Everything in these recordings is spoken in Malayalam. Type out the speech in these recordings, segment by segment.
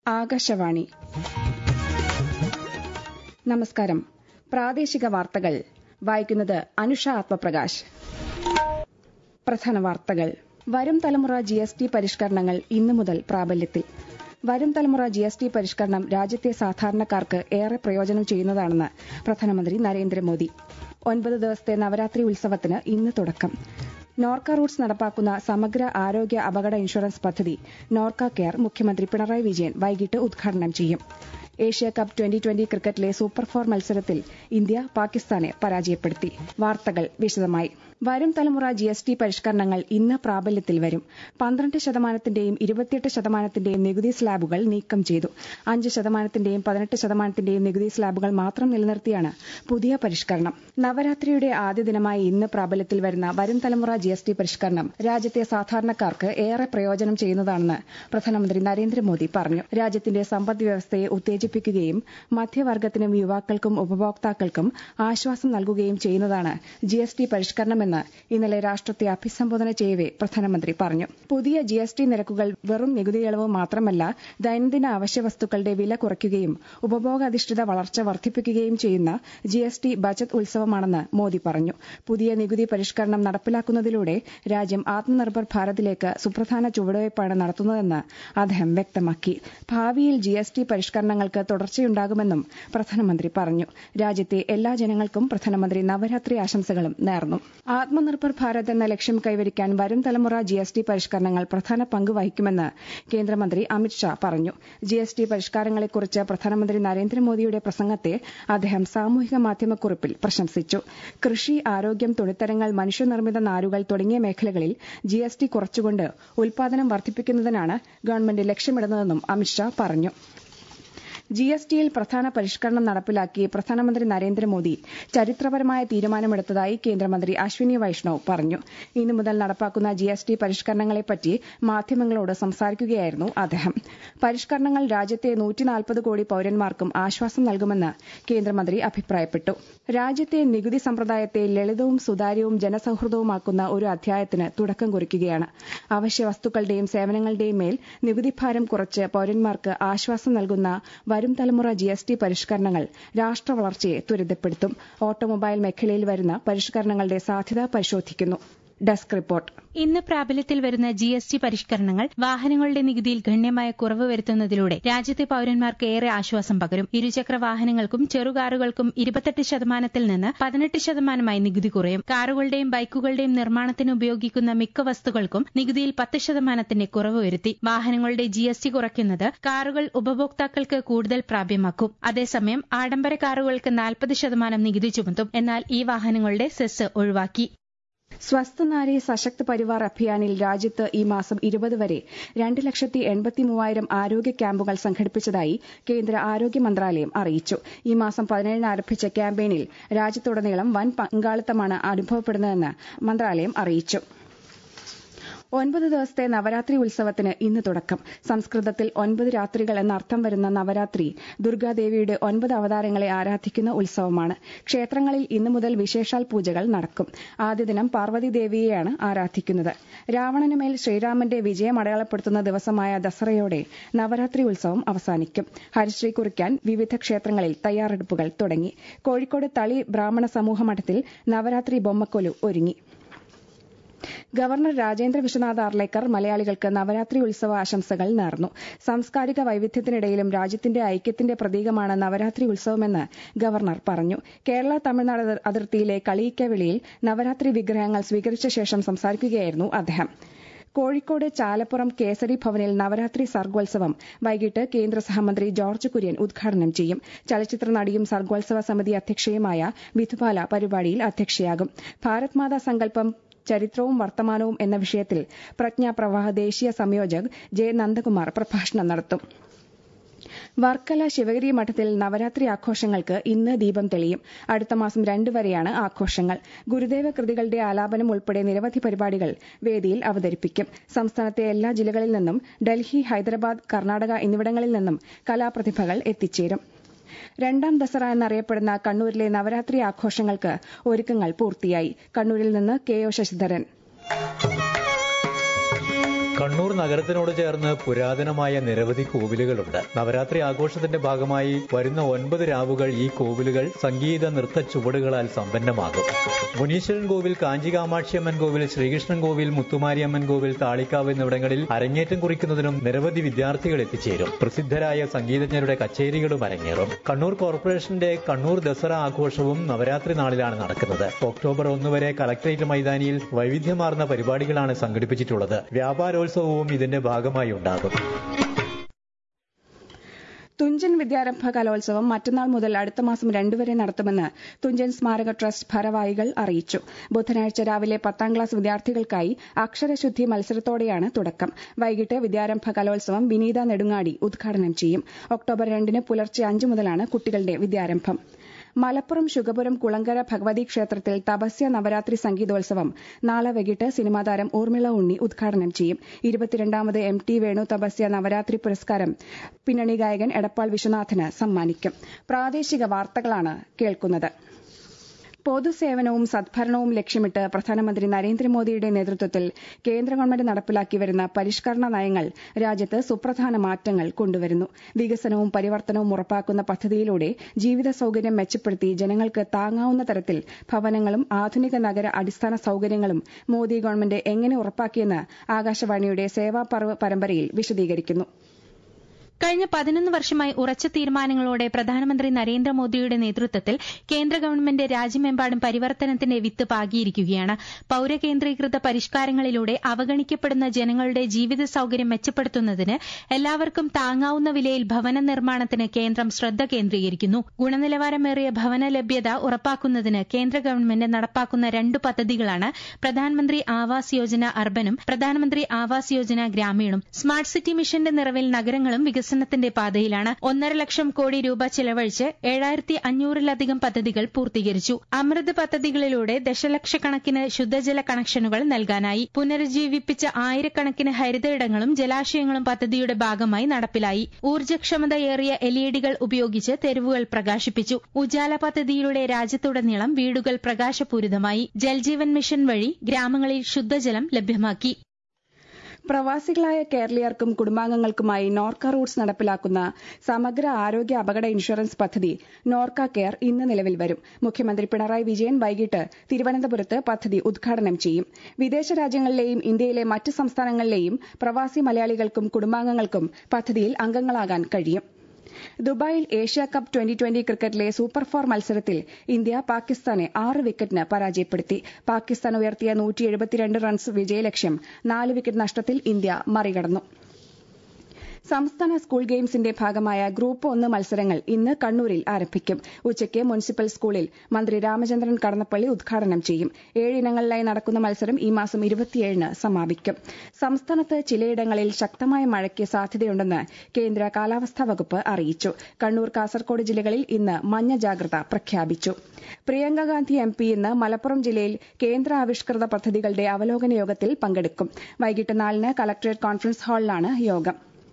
ആകാശവാണി നമസ്കാരം പ്രാദേശിക വാർത്തകൾ വായിക്കുന്നത് അനുഷ ആത്മപ്രകാശ് പ്രധാന വാർത്തകൾ വരും തലമുറ ജി എസ് ടി പരിഷ്കരണങ്ങൾ ഇന്നു മുതൽ പ്രാബല്യത്തിൽ വരും തലമുറ ജി എസ് ടി പരിഷ്കരണം രാജ്യത്തെ സാധാരണക്കാർക്ക് ഏറെ പ്രയോജനം ചെയ്യുന്നതാണെന്ന് പ്രധാനമന്ത്രി നരേന്ദ്രമോദി ഒൻപത് ദിവസത്തെ നവരാത്രി ഉത്സവത്തിന് ഇന്ന് തുടക്കം നോർക്ക റൂട്ട്സ് നടപ്പാക്കുന്ന സമഗ്ര ആരോഗ്യ അപകട ഇൻഷുറൻസ് പദ്ധതി നോർക്ക കെയർ മുഖ്യമന്ത്രി പിണറായി വിജയൻ വൈകിട്ട് ഉദ്ഘാടനം ചെയ്യും ഏഷ്യ കപ്പ് ട്വന്റി ട്വന്റി ക്രിക്കറ്റിലെ സൂപ്പർ ഫോർ മത്സരത്തിൽ ഇന്ത്യ പാകിസ്ഥാനെ പരാജയപ്പെടുത്തി വാർത്തകൾ വിശദമായി വരും തലമുറ ജി എസ് ടി പരിഷ്കരണങ്ങൾ ഇന്ന് പ്രാബല്യത്തിൽ വരും പന്ത്രണ്ട് ശതമാനത്തിന്റെയും ഇരുപത്തിയെട്ട് ശതമാനത്തിന്റെയും നികുതി സ്ലാബുകൾ നീക്കം ചെയ്തു അഞ്ച് ശതമാനത്തിന്റെയും പതിനെട്ട് ശതമാനത്തിന്റെയും നികുതി സ്ലാബുകൾ മാത്രം നിലനിർത്തിയാണ് പുതിയ പരിഷ്കരണം നവരാത്രിയുടെ ആദ്യ ദിനമായ ഇന്ന് പ്രാബല്യത്തിൽ വരുന്ന വരും തലമുറ ജി എസ് ടി പരിഷ്കരണം രാജ്യത്തെ സാധാരണക്കാർക്ക് ഏറെ പ്രയോജനം ചെയ്യുന്നതാണെന്ന് പ്രധാനമന്ത്രി നരേന്ദ്രമോദി പറഞ്ഞു രാജ്യത്തിന്റെ സമ്പദ് വ്യവസ്ഥയെ ഉത്തേജിപ്പിക്കുകയും മധ്യവർഗത്തിനും യുവാക്കൾക്കും ഉപഭോക്താക്കൾക്കും ആശ്വാസം നൽകുകയും ചെയ്യുന്നതാണ് ജി എസ് ടി പരിഷ്കരണമെന്ന് ഇന്നലെ രാഷ്ട്രത്തെ അഭിസംബോധന ചെയ്യവെ പ്രധാനമന്ത്രി പറഞ്ഞു പുതിയ ജി എസ് ടി നിരക്കുകൾ വെറും നികുതി ഇളവ് മാത്രമല്ല ദൈനംദിന അവശ്യവസ്തുക്കളുടെ വില കുറയ്ക്കുകയും ഉപഭോഗാധിഷ്ഠിത വളർച്ച വർദ്ധിപ്പിക്കുകയും ചെയ്യുന്ന ജി എസ് ടി ബജറ്റ് ഉത്സവമാണെന്ന് മോദി പറഞ്ഞു പുതിയ നികുതി പരിഷ്കരണം നടപ്പിലാക്കുന്നതിലൂടെ രാജ്യം ആത്മനിർഭർ ഭാരതിലേക്ക് സുപ്രധാന ചുവടുവയ്പ്പാണ് നടത്തുന്നതെന്ന് അദ്ദേഹം വ്യക്തമാക്കി ഭാവിയിൽ ജി എസ് ടി പരിഷ്കരണങ്ങൾക്ക് തുടർച്ചയുണ്ടാകുമെന്നും പ്രധാനമന്ത്രി പറഞ്ഞു രാജ്യത്തെ എല്ലാ ജനങ്ങൾക്കും പ്രധാനമന്ത്രി നവരാത്രി ആശംസകളും നേർന്നു ആത്മനിർഭർ ഭാരത് എന്ന ലക്ഷ്യം കൈവരിക്കാൻ വരും തലമുറ ജി എസ് ടി പരിഷ്കരണങ്ങൾ പ്രധാന പങ്ക് വഹിക്കുമെന്ന് കേന്ദ്രമന്ത്രി അമിത്ഷാ പറഞ്ഞു ജി എസ് ടി പരിഷ്കാരങ്ങളെക്കുറിച്ച് പ്രധാനമന്ത്രി നരേന്ദ്രമോദിയുടെ പ്രസംഗത്തെ അദ്ദേഹം സാമൂഹിക മാധ്യമക്കുറിപ്പിൽ പ്രശംസിച്ചു കൃഷി ആരോഗ്യം തുണിത്തരങ്ങൾ മനുഷ്യനിർമ്മിത നാരുകൾ തുടങ്ങിയ മേഖലകളിൽ ജി എസ് ടി കുറച്ചുകൊണ്ട് ഉൽപാദനം വർദ്ധിപ്പിക്കുന്നതിനാണ് ഗവൺമെന്റ് ലക്ഷ്യമിടുന്നതെന്നും അമിത്ഷാ പറഞ്ഞു ജി എസ് ടിയിൽ പ്രധാന പരിഷ്കരണം നടപ്പിലാക്കി പ്രധാനമന്ത്രി നരേന്ദ്രമോദി ചരിത്രപരമായ തീരുമാനമെടുത്തതായി കേന്ദ്രമന്ത്രി അശ്വിനി വൈഷ്ണവ് പറഞ്ഞു ഇന്നു മുതൽ നടപ്പാക്കുന്ന ജി എസ് ടി പരിഷ്കരണങ്ങളെപ്പറ്റി മാധ്യമങ്ങളോട് സംസാരിക്കുകയായിരുന്നു അദ്ദേഹം പരിഷ്കരണങ്ങൾ രാജ്യത്തെ നൂറ്റിനാൽപ്പത് കോടി പൌരന്മാർക്കും ആശ്വാസം നൽകുമെന്ന് കേന്ദ്രമന്ത്രി അഭിപ്രായപ്പെട്ടു രാജ്യത്തെ നികുതി സമ്പ്രദായത്തെ ലളിതവും സുതാര്യവും ജനസൌഹൃദവുമാക്കുന്ന ഒരു അധ്യായത്തിന് തുടക്കം കുറിക്കുകയാണ് അവശ്യ വസ്തുക്കളുടെയും സേവനങ്ങളുടെയും മേൽ നികുതിഭാരം കുറച്ച് പൌരന്മാർക്ക് ആശ്വാസം നൽകുന്ന വരും തലമുറ ജി എസ് ടി പരിഷ്കരണങ്ങൾ രാഷ്ട്ര വളർച്ചയെ ത്വരിതപ്പെടുത്തും ഓട്ടോമൊബൈൽ മേഖലയിൽ വരുന്ന പരിഷ്കരണങ്ങളുടെ സാധ്യത പരിശോധിക്കുന്നു ഡെസ്ക് റിപ്പോർട്ട് ഇന്ന് പ്രാബല്യത്തിൽ വരുന്ന ജി എസ് ടി പരിഷ്കരണങ്ങൾ വാഹനങ്ങളുടെ നികുതിയിൽ ഗണ്യമായ കുറവ് വരുത്തുന്നതിലൂടെ രാജ്യത്തെ പൌരന്മാർക്ക് ഏറെ ആശ്വാസം പകരും ഇരുചക്ര വാഹനങ്ങൾക്കും ചെറുകാറുകൾക്കും ഇരുപത്തെട്ട് ശതമാനത്തിൽ നിന്ന് പതിനെട്ട് ശതമാനമായി നികുതി കുറയും കാറുകളുടെയും ബൈക്കുകളുടെയും നിർമ്മാണത്തിന് ഉപയോഗിക്കുന്ന മിക്ക വസ്തുക്കൾക്കും നികുതിയിൽ പത്ത് ശതമാനത്തിന്റെ കുറവ് വരുത്തി വാഹനങ്ങളുടെ ജി എസ് ടി കുറയ്ക്കുന്നത് കാറുകൾ ഉപഭോക്താക്കൾക്ക് കൂടുതൽ പ്രാപ്യമാക്കും അതേസമയം ആഡംബര കാറുകൾക്ക് നാൽപ്പത് ശതമാനം നികുതി ചുമത്തും എന്നാൽ ഈ വാഹനങ്ങളുടെ സെസ് ഒഴിവാക്കി സ്വസ്ഥ നാരി സശക്ത് പരിവാർ അഭിയാനിൽ രാജ്യത്ത് ഈ മാസം ഇരുപത് വരെ രണ്ട് ലക്ഷത്തി എൺപത്തി മൂവായിരം ആരോഗ്യ ക്യാമ്പുകൾ സംഘടിപ്പിച്ചതായി കേന്ദ്ര ആരോഗ്യ മന്ത്രാലയം അറിയിച്ചു ഈ മാസം പതിനേഴിന് ആരംഭിച്ച ക്യാമ്പയിനിൽ രാജ്യത്തുടനീളം വൻ പങ്കാളിത്തമാണ് അനുഭവപ്പെടുന്നതെന്ന് മന്ത്രാലയം അറിയിച്ചു ഒൻപത് ദിവസത്തെ നവരാത്രി ഉത്സവത്തിന് ഇന്ന് തുടക്കം സംസ്കൃതത്തിൽ ഒൻപത് രാത്രികൾ എന്നർത്ഥം വരുന്ന നവരാത്രി ദുർഗാദേവിയുടെ ഒൻപത് അവതാരങ്ങളെ ആരാധിക്കുന്ന ഉത്സവമാണ് ക്ഷേത്രങ്ങളിൽ ഇന്നു മുതൽ വിശേഷാൽ പൂജകൾ നടക്കും ആദ്യ ദിനം പാർവതി ദേവിയെയാണ് ആരാധിക്കുന്നത് രാവണനുമേൽ ശ്രീരാമന്റെ വിജയം അടയാളപ്പെടുത്തുന്ന ദിവസമായ ദസറയോടെ നവരാത്രി ഉത്സവം അവസാനിക്കും ഹരിശ്രീ കുറിക്കാൻ വിവിധ ക്ഷേത്രങ്ങളിൽ തയ്യാറെടുപ്പുകൾ തുടങ്ങി കോഴിക്കോട് തളി ബ്രാഹ്മണ സമൂഹ മഠത്തിൽ നവരാത്രി ബൊമ്മക്കൊലു ഒരുങ്ങി ഗവർണർ രാജേന്ദ്ര വിശ്വനാഥ് ആർലേക്കർ മലയാളികൾക്ക് നവരാത്രി ഉത്സവ ആശംസകൾ നേർന്നു സാംസ്കാരിക വൈവിധ്യത്തിനിടയിലും രാജ്യത്തിന്റെ ഐക്യത്തിന്റെ പ്രതീകമാണ് നവരാത്രി ഉത്സവമെന്ന് ഗവർണർ പറഞ്ഞു കേരള തമിഴ്നാട് അതിർത്തിയിലെ കളിയിക്കവിളിയിൽ നവരാത്രി വിഗ്രഹങ്ങൾ സ്വീകരിച്ച ശേഷം സംസാരിക്കുകയായിരുന്നു അദ്ദേഹം കോഴിക്കോട് ചാലപ്പുറം കേസരി ഭവനിൽ നവരാത്രി സർഗോത്സവം വൈകിട്ട് കേന്ദ്ര സഹമന്ത്രി ജോർജ് കുര്യൻ ഉദ്ഘാടനം ചെയ്യും ചലച്ചിത്ര നടിയും സർഗോത്സവ സമിതി അധ്യക്ഷയുമായ വിധുബാല പരിപാടിയിൽ അധ്യക്ഷയാകും ഭാരത് മാതാ സങ്കല്പം ചരിത്രവും വർത്തമാനവും എന്ന വിഷയത്തിൽ പ്രജ്ഞാപ്രവാഹ ദേശീയ സംയോജക് ജെ നന്ദകുമാർ പ്രഭാഷണം നടത്തും വർക്കല ശിവഗിരി മഠത്തിൽ നവരാത്രി ആഘോഷങ്ങൾക്ക് ഇന്ന് ദീപം തെളിയും അടുത്ത മാസം രണ്ടു വരെയാണ് ആഘോഷങ്ങൾ ഗുരുദേവ കൃതികളുടെ ആലാപനം ഉൾപ്പെടെ നിരവധി പരിപാടികൾ വേദിയിൽ അവതരിപ്പിക്കും സംസ്ഥാനത്തെ എല്ലാ ജില്ലകളിൽ നിന്നും ഡൽഹി ഹൈദരാബാദ് കർണാടക എന്നിവിടങ്ങളിൽ നിന്നും കലാപ്രതിഭകൾ എത്തിച്ചേരും രണ്ടാം ദസറ എന്നറിയപ്പെടുന്ന കണ്ണൂരിലെ നവരാത്രി ആഘോഷങ്ങൾക്ക് ഒരുക്കങ്ങൾ പൂർത്തിയായി കണ്ണൂരിൽ നിന്ന് കെ ഒ ശശിധരൻ കണ്ണൂർ നഗരത്തിനോട് ചേർന്ന് പുരാതനമായ നിരവധി കോവിലുകളുണ്ട് നവരാത്രി ആഘോഷത്തിന്റെ ഭാഗമായി വരുന്ന ഒൻപത് രാവുകൾ ഈ കോവിലുകൾ സംഗീത നൃത്ത ചുവടുകളാൽ സമ്പന്നമാകും മുനീശ്വരൻ കോവിൽ കാഞ്ചി കാമാക്ഷിയമ്മൻ കോവിൽ ശ്രീകൃഷ്ണൻ കോവിൽ മുത്തുമാരിയമ്മൻ കോവിൽ താളിക്കാവ് എന്നിവിടങ്ങളിൽ അരങ്ങേറ്റം കുറിക്കുന്നതിനും നിരവധി വിദ്യാർത്ഥികൾ എത്തിച്ചേരും പ്രസിദ്ധരായ സംഗീതജ്ഞരുടെ കച്ചേരികളും അരങ്ങേറും കണ്ണൂർ കോർപ്പറേഷന്റെ കണ്ണൂർ ദസറ ആഘോഷവും നവരാത്രി നാളിലാണ് നടക്കുന്നത് ഒക്ടോബർ ഒന്ന് വരെ കലക്ടറേറ്റ് മൈതാനിയിൽ വൈവിധ്യമാർന്ന പരിപാടികളാണ് സംഘടിപ്പിച്ചിട്ടുള്ളത് വ്യാപാരോത്സവവും ഇതിന്റെ ഭാഗമായി ഉണ്ടാകും തുഞ്ചൻ വിദ്യാരംഭ കലോത്സവം മറ്റന്നാൾ മുതൽ അടുത്ത മാസം രണ്ടുവരെ നടത്തുമെന്ന് തുഞ്ചൻ സ്മാരക ട്രസ്റ്റ് ഭാരവാഹികൾ അറിയിച്ചു ബുധനാഴ്ച രാവിലെ പത്താം ക്ലാസ് വിദ്യാർത്ഥികൾക്കായി അക്ഷരശുദ്ധി മത്സരത്തോടെയാണ് തുടക്കം വൈകിട്ട് വിദ്യാരംഭ കലോത്സവം വിനീത നെടുങ്ങാടി ഉദ്ഘാടനം ചെയ്യും ഒക്ടോബർ രണ്ടിന് പുലർച്ചെ അഞ്ചു മുതലാണ് കുട്ടികളുടെ വിദ്യാരംഭം മലപ്പുറം ശുഗപുരം കുളങ്കര ഭഗവതി ക്ഷേത്രത്തിൽ തപസ്യ നവരാത്രി സംഗീതോത്സവം നാളെ വൈകിട്ട് സിനിമാ താരം ഊർമിള ഉണ്ണി ഉദ്ഘാടനം ചെയ്യും ഇരുപത്തിരണ്ടാമത് എം ടി വേണു തപസ്യ നവരാത്രി പുരസ്കാരം പിന്നണി ഗായകൻ എടപ്പാൾ വിശ്വനാഥന് സമ്മാനിക്കും പ്രാദേശിക വാർത്തകളാണ് കേൾക്കുന്നത് പൊതുസേവനവും സദ്ഭരണവും ലക്ഷ്യമിട്ട് പ്രധാനമന്ത്രി നരേന്ദ്രമോദിയുടെ നേതൃത്വത്തിൽ കേന്ദ്ര ഗവൺമെന്റ് നടപ്പിലാക്കി വരുന്ന പരിഷ്കരണ നയങ്ങൾ രാജ്യത്ത് സുപ്രധാന മാറ്റങ്ങൾ കൊണ്ടുവരുന്നു വികസനവും പരിവർത്തനവും ഉറപ്പാക്കുന്ന പദ്ധതിയിലൂടെ ജീവിത സൌകര്യം മെച്ചപ്പെടുത്തി ജനങ്ങൾക്ക് താങ്ങാവുന്ന തരത്തിൽ ഭവനങ്ങളും ആധുനിക നഗര അടിസ്ഥാന സൌകര്യങ്ങളും മോദി ഗവൺമെന്റ് എങ്ങനെ ഉറപ്പാക്കിയെന്ന് ആകാശവാണിയുടെ സേവാപർവ് പരമ്പരയിൽ വിശദീകരിക്കുന്നു കഴിഞ്ഞ പതിനൊന്ന് വർഷമായി ഉറച്ച തീരുമാനങ്ങളോടെ പ്രധാനമന്ത്രി നരേന്ദ്രമോദിയുടെ നേതൃത്വത്തിൽ കേന്ദ്ര ഗവൺമെന്റ് രാജ്യമെമ്പാടും പരിവർത്തനത്തിന്റെ വിത്ത് പാകിയിരിക്കുകയാണ് പൌരകേന്ദ്രീകൃത പരിഷ്കാരങ്ങളിലൂടെ അവഗണിക്കപ്പെടുന്ന ജനങ്ങളുടെ ജീവിത സൌകര്യം മെച്ചപ്പെടുത്തുന്നതിന് എല്ലാവർക്കും താങ്ങാവുന്ന വിലയിൽ ഭവന നിർമ്മാണത്തിന് കേന്ദ്രം ശ്രദ്ധ കേന്ദ്രീകരിക്കുന്നു ഗുണനിലവാരമേറിയ ഭവന ലഭ്യത ഉറപ്പാക്കുന്നതിന് കേന്ദ്ര ഗവൺമെന്റ് നടപ്പാക്കുന്ന രണ്ടു പദ്ധതികളാണ് പ്രധാനമന്ത്രി ആവാസ് യോജന അർബനും പ്രധാനമന്ത്രി ആവാസ് യോജന ഗ്രാമീണും സ്മാർട്ട് സിറ്റി മിഷന്റെ നിറവിൽ നഗരങ്ങളും വികസനം വികസനത്തിന്റെ പാതയിലാണ് ഒന്നര ലക്ഷം കോടി രൂപ ചെലവഴിച്ച് ഏഴായിരത്തി അഞ്ഞൂറിലധികം പദ്ധതികൾ പൂർത്തീകരിച്ചു അമൃത് പദ്ധതികളിലൂടെ ദശലക്ഷക്കണക്കിന് ശുദ്ധജല കണക്ഷനുകൾ നൽകാനായി പുനരുജ്ജീവിപ്പിച്ച ആയിരക്കണക്കിന് ഹരിത ഇടങ്ങളും ജലാശയങ്ങളും പദ്ധതിയുടെ ഭാഗമായി നടപ്പിലായി ഊർജ്ജക്ഷമതയേറിയ എൽഇഡികൾ ഉപയോഗിച്ച് തെരുവുകൾ പ്രകാശിപ്പിച്ചു ഉജാല പദ്ധതിയിലൂടെ രാജ്യത്തുടനീളം വീടുകൾ പ്രകാശപൂരിതമായി ജൽജീവൻ മിഷൻ വഴി ഗ്രാമങ്ങളിൽ ശുദ്ധജലം ലഭ്യമാക്കി പ്രവാസികളായ കേരളീയർക്കും കുടുംബാംഗങ്ങൾക്കുമായി നോർക്ക റൂട്ട്സ് നടപ്പിലാക്കുന്ന സമഗ്ര ആരോഗ്യ അപകട ഇൻഷുറൻസ് പദ്ധതി നോർക്ക കെയർ ഇന്ന് നിലവിൽ വരും മുഖ്യമന്ത്രി പിണറായി വിജയൻ വൈകിട്ട് തിരുവനന്തപുരത്ത് പദ്ധതി ഉദ്ഘാടനം ചെയ്യും വിദേശ രാജ്യങ്ങളിലെയും ഇന്ത്യയിലെ മറ്റ് സംസ്ഥാനങ്ങളിലെയും പ്രവാസി മലയാളികൾക്കും കുടുംബാംഗങ്ങൾക്കും പദ്ധതിയിൽ അംഗങ്ങളാകാൻ കഴിയും ദുബായിൽ ഏഷ്യ കപ്പ് ട്വന്റി ട്വന്റി ക്രിക്കറ്റിലെ സൂപ്പർ ഫോർ മത്സരത്തിൽ ഇന്ത്യ പാകിസ്ഥാനെ ആറ് വിക്കറ്റിന് പരാജയപ്പെടുത്തി പാകിസ്ഥാൻ ഉയർത്തിയ നൂറ്റി എഴുപത്തിരണ്ട് റൺസ് വിജയലക്ഷ്യം നാല് വിക്കറ്റ് നഷ്ടത്തിൽ ഇന്ത്യ മറികടന്നു സംസ്ഥാന സ്കൂൾ ഗെയിംസിന്റെ ഭാഗമായ ഗ്രൂപ്പ് ഒന്ന് മത്സരങ്ങൾ ഇന്ന് കണ്ണൂരിൽ ആരംഭിക്കും ഉച്ചയ്ക്ക് മുനിസിപ്പൽ സ്കൂളിൽ മന്ത്രി രാമചന്ദ്രൻ കടന്നപ്പള്ളി ഉദ്ഘാടനം ചെയ്യും ഏഴിനങ്ങളിലായി നടക്കുന്ന മത്സരം ഈ മാസം ഇരുപത്തിയേഴിന് സമാപിക്കും സംസ്ഥാനത്ത് ചിലയിടങ്ങളിൽ ശക്തമായ മഴയ്ക്ക് സാധ്യതയുണ്ടെന്ന് കേന്ദ്ര കാലാവസ്ഥാ വകുപ്പ് അറിയിച്ചു കണ്ണൂർ കാസർകോട് ജില്ലകളിൽ ഇന്ന് മഞ്ഞ ജാഗ്രത പ്രഖ്യാപിച്ചു പ്രിയങ്ക ഗാന്ധി എം പി ഇന്ന് മലപ്പുറം ജില്ലയിൽ കേന്ദ്ര ആവിഷ്കൃത പദ്ധതികളുടെ അവലോകന യോഗത്തിൽ പങ്കെടുക്കും വൈകിട്ട് നാലിന് കലക്ടറേറ്റ് കോൺഫറൻസ് ഹാളിലാണ് യോഗം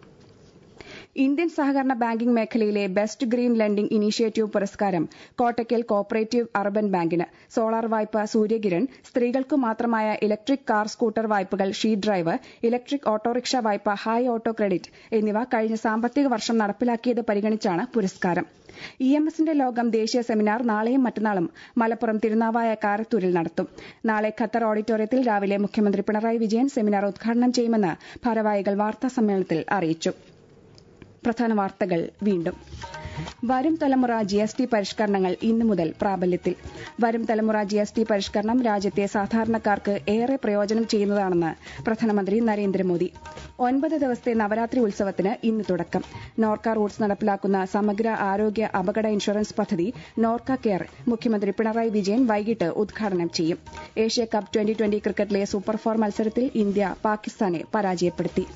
ഇന്ത്യൻ സഹകരണ ബാങ്കിംഗ് മേഖലയിലെ ബെസ്റ്റ് ഗ്രീൻ ലെൻഡിംഗ് ഇനീഷ്യേറ്റീവ് പുരസ്കാരം കോട്ടയ്ക്കൽ കോപ്പറേറ്റീവ് അർബൻ ബാങ്കിന് സോളാർ വായ്പ സൂര്യകിരൺ സ്ത്രീകൾക്കു മാത്രമായ ഇലക്ട്രിക് കാർ സ്കൂട്ടർ വായ്പകൾ ഷീ ഡ്രൈവ് ഇലക്ട്രിക് ഓട്ടോറിക്ഷ വായ്പ ഹായ് ഓട്ടോ ക്രെഡിറ്റ് എന്നിവ കഴിഞ്ഞ സാമ്പത്തിക വർഷം നടപ്പിലാക്കിയത് പരിഗണിച്ചാണ് പുരസ്കാരം ഇ എം എസിന്റെ ലോകം ദേശീയ സെമിനാർ നാളെയും മറ്റന്നാളും മലപ്പുറം തിരുനാവായ കാരത്തൂരിൽ നടത്തും നാളെ ഖത്തർ ഓഡിറ്റോറിയത്തിൽ രാവിലെ മുഖ്യമന്ത്രി പിണറായി വിജയൻ സെമിനാർ ഉദ്ഘാടനം ചെയ്യുമെന്ന് ഭാരവാഹികൾ വാർത്താ സമ്മേളനത്തിൽ അറിയിച്ചു പ്രധാന വാർത്തകൾ വീണ്ടും വരും തലമുറ ജി എസ് ടി പരിഷ്കരണങ്ങൾ ഇന്നു മുതൽ പ്രാബല്യത്തിൽ വരും തലമുറ ജി എസ് ടി പരിഷ്കരണം രാജ്യത്തെ സാധാരണക്കാർക്ക് ഏറെ പ്രയോജനം ചെയ്യുന്നതാണെന്ന് പ്രധാനമന്ത്രി നരേന്ദ്രമോദി ഒൻപത് ദിവസത്തെ നവരാത്രി ഉത്സവത്തിന് ഇന്ന് തുടക്കം നോർക്ക റൂട്ട്സ് നടപ്പിലാക്കുന്ന സമഗ്ര ആരോഗ്യ അപകട ഇൻഷുറൻസ് പദ്ധതി നോർക്ക കെയർ മുഖ്യമന്ത്രി പിണറായി വിജയൻ വൈകിട്ട് ഉദ്ഘാടനം ചെയ്യും ഏഷ്യ കപ്പ് ട്വന്റി ട്വന്റി ക്രിക്കറ്റിലെ സൂപ്പർ ഫോർ മത്സരത്തിൽ ഇന്ത്യ പാകിസ്ഥാനെ പരാജയപ്പെടുത്തി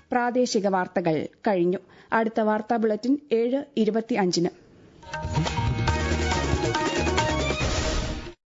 പ്രാദേശിക വാർത്തകൾ കഴിഞ്ഞു അടുത്ത വാർത്താ ബുള്ളറ്റിൻ ഏഴ് ഇരുപത്തി അഞ്ചിന്